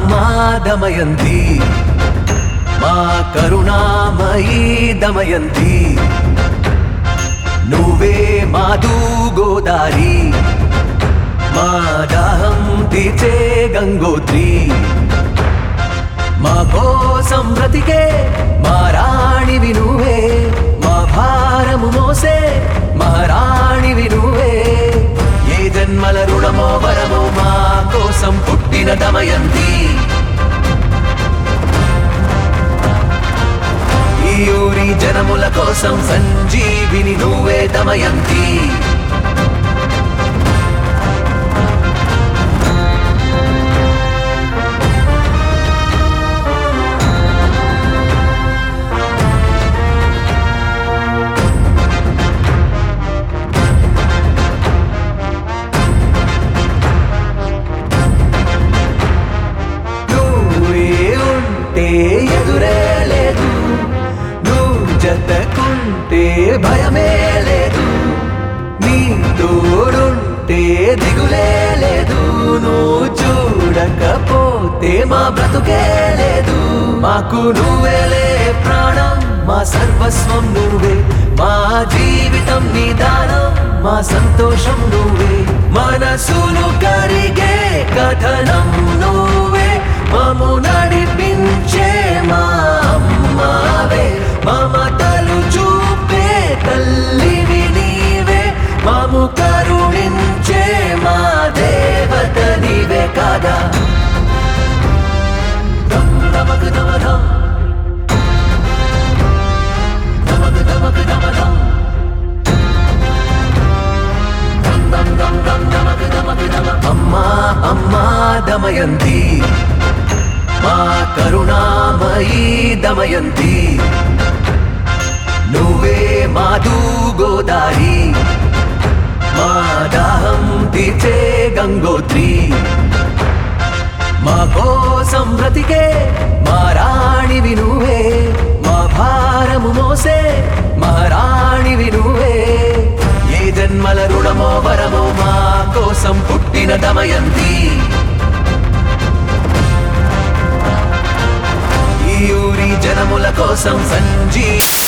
అమ్మా దమయంతి మా కరుణామయీ దమయంతి నువ్వే మాధు గోదారి మా దాహం తీర్చే గంగోత్రి మా కోసం బ్రతికే మా రాణివి నువ్వే మా భారము మోసే మహారాణివి నువ్వే ఏ జన్మల రుణమో వరమో మా కోసం పుట్టిన దమయంతి ఈ ఊరి జనముల కోసం సంజీవిని నువ్వే దమయంతి నువ్వే ఉంటే ఎదురే లేదు నువ్వు జతకుంటే భయమే లేదు నీ తోడుంటే దిగులే లేదు నువ్వు చూడకపోతే మా బ్రతుకే లేదు మాకు నువ్వేలే ప్రాణం మా సర్వస్వం నువ్వే మా జీవితం నీ దానం మా సంతోషం నువ్వే మనసును కరిగే కథనం నువ్వే మము నడిపించే మా అమ్మావే మమతలు చూపే తల్లివి నీవే మము కరుణించే మా దేవత నీవే కాదా దమ్ దమక్ దమ దమ్. దమక్ దమక్ దమ దమ్. దమ్ దమ్ దమ్ దమ్ దమక్ దమక్ దమ. అమ్మా అమ్మా దమయంతి మా కరుణామయీ దమయంతి నువ్వే మాధు గోదారి మా దాహం తీర్చే గంగోత్రి మా కోసం బ్రతికే మా రాణివి నువ్వే మా భారము మోసే మహారాణివి నువ్వే ఏ జన్మల రుణమో వరమో మా కోసం పుట్టిన దమయంతి ఈ ఊరి జనముల కోసం సంజీ